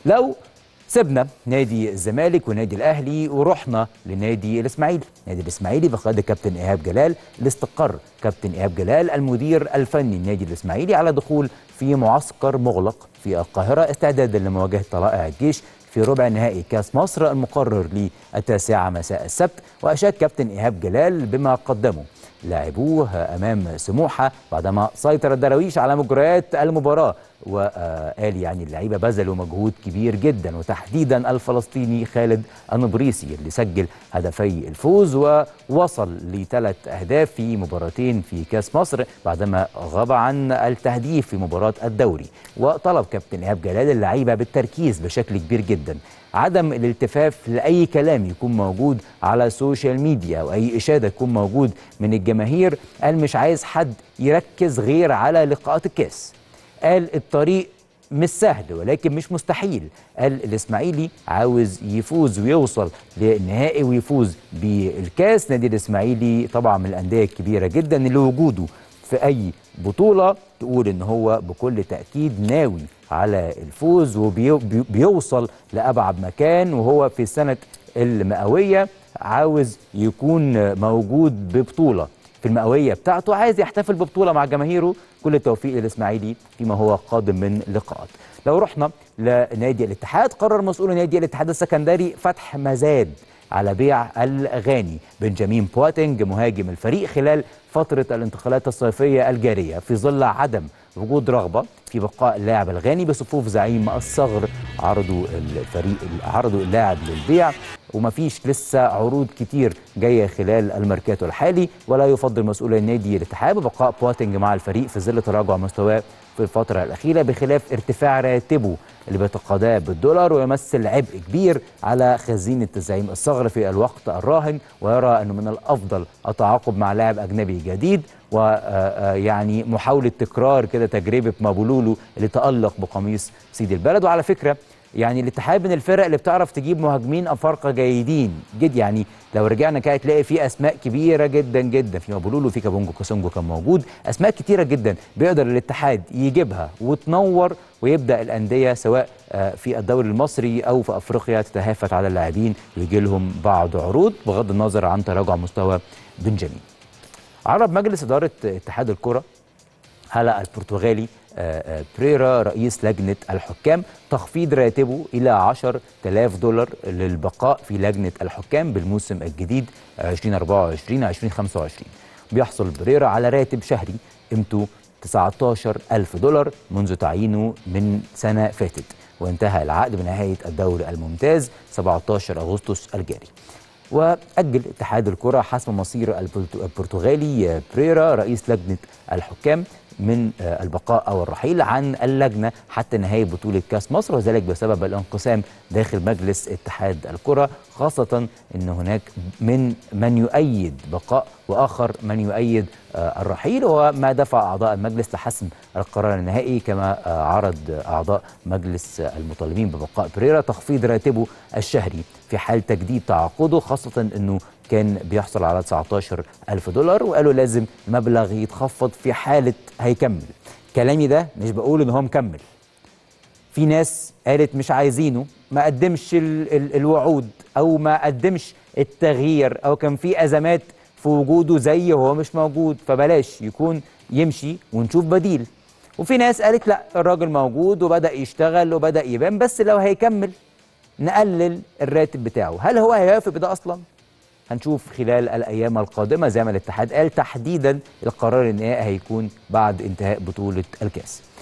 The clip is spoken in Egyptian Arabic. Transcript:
لو سيبنا نادي الزمالك ونادي الاهلي ورحنا لنادي الاسماعيلي نادي الاسماعيلي بقياده كابتن ايهاب جلال اللي استقر كابتن ايهاب جلال المدير الفني لنادي الاسماعيلي على دخول في معسكر مغلق في القاهره استعدادا لمواجهه طلائع الجيش في ربع نهائي كاس مصر المقرر للتاسعه مساء السبت واشاد كابتن ايهاب جلال بما قدمه لاعبوه امام سموحه بعدما سيطر الدراويش على مجريات المباراه وقال يعني اللعيبه بذلوا مجهود كبير جدا وتحديدا الفلسطيني خالد النبريسي اللي سجل هدفي الفوز ووصل لثلاث اهداف في مباراتين في كاس مصر بعدما غاب عن التهديف في مباراه الدوري وطلب كابتن ايهاب جلال اللعيبه بالتركيز بشكل كبير جدا عدم الالتفاف لاي كلام يكون موجود على السوشيال ميديا او اي اشاده تكون موجود من الجماهير قال مش عايز حد يركز غير على لقاءات الكاس قال الطريق مش سهل ولكن مش مستحيل قال الاسماعيلي عاوز يفوز ويوصل للنهائي ويفوز بالكاس نادي الاسماعيلي طبعا من الانديه الكبيره جدا اللي وجوده في اي بطوله تقول ان هو بكل تاكيد ناوي على الفوز وبيوصل لابعد مكان وهو في السنه المئويه عاوز يكون موجود ببطوله في المئويه بتاعته عايز يحتفل ببطوله مع جماهيره كل التوفيق للاسماعيلي فيما هو قادم من لقاءات لو رحنا لنادي الاتحاد قرر مسؤول نادي الاتحاد السكندري فتح مزاد على بيع الغاني بنجامين بواتينج مهاجم الفريق خلال فترة الانتقالات الصيفية الجارية في ظل عدم وجود رغبة في بقاء اللاعب الغاني بصفوف زعيم الصغر عرضوا الفريق عرضوا اللاعب للبيع ومفيش لسه عروض كتير جايه خلال الميركاتو الحالي ولا يفضل مسؤول النادي الاتحاد بقاء بواتينج مع الفريق في ظل تراجع مستواه في الفترة الأخيرة بخلاف ارتفاع راتبه اللي بيتقاضاه بالدولار ويمثل عبء كبير على خزينة زعيم الصغر في الوقت الراهن ويرى أنه من الأفضل التعاقد مع لاعب أجنبي جديد ويعني محاولة تكرار كده تجربة مابولولو اللي تألق بقميص سيد البلد وعلى فكرة يعني الاتحاد من الفرق اللي بتعرف تجيب مهاجمين افارقه جيدين جد يعني لو رجعنا كده تلاقي في اسماء كبيره جدا جدا في مابولولو في كابونجو كاسونجو كان موجود اسماء كتيره جدا بيقدر الاتحاد يجيبها وتنور ويبدا الانديه سواء في الدوري المصري او في افريقيا تتهافت على اللاعبين ويجي لهم بعض عروض بغض النظر عن تراجع مستوى بنجامين. عرض مجلس اداره اتحاد الكره على البرتغالي بريرا رئيس لجنة الحكام تخفيض راتبه إلى 10000 دولار للبقاء في لجنة الحكام بالموسم الجديد 2024-2025 بيحصل بريرا على راتب شهري قيمته 19000 دولار منذ تعيينه من سنة فاتت وانتهى العقد بنهاية الدوري الممتاز 17 أغسطس الجاري وأجل اتحاد الكرة حسم مصير البرتغالي بريرا رئيس لجنة الحكام من البقاء او الرحيل عن اللجنه حتى نهايه بطوله كاس مصر وذلك بسبب الانقسام داخل مجلس اتحاد الكره خاصه ان هناك من من يؤيد بقاء واخر من يؤيد الرحيل وما دفع اعضاء المجلس لحسم القرار النهائي كما عرض اعضاء مجلس المطالبين ببقاء بريرا تخفيض راتبه الشهري في حال تجديد تعاقده خاصه انه كان بيحصل على 19 ألف دولار وقالوا لازم المبلغ يتخفض في حالة هيكمل كلامي ده مش بقول ان هو مكمل في ناس قالت مش عايزينه ما قدمش ال ال الوعود او ما قدمش التغيير او كان في ازمات في وجوده زي هو مش موجود فبلاش يكون يمشي ونشوف بديل وفي ناس قالت لا الراجل موجود وبدأ يشتغل وبدأ يبان بس لو هيكمل نقلل الراتب بتاعه هل هو هيوافق بده اصلا هنشوف خلال الايام القادمه زي ما الاتحاد قال تحديدا القرار النهائي هيكون بعد انتهاء بطوله الكاس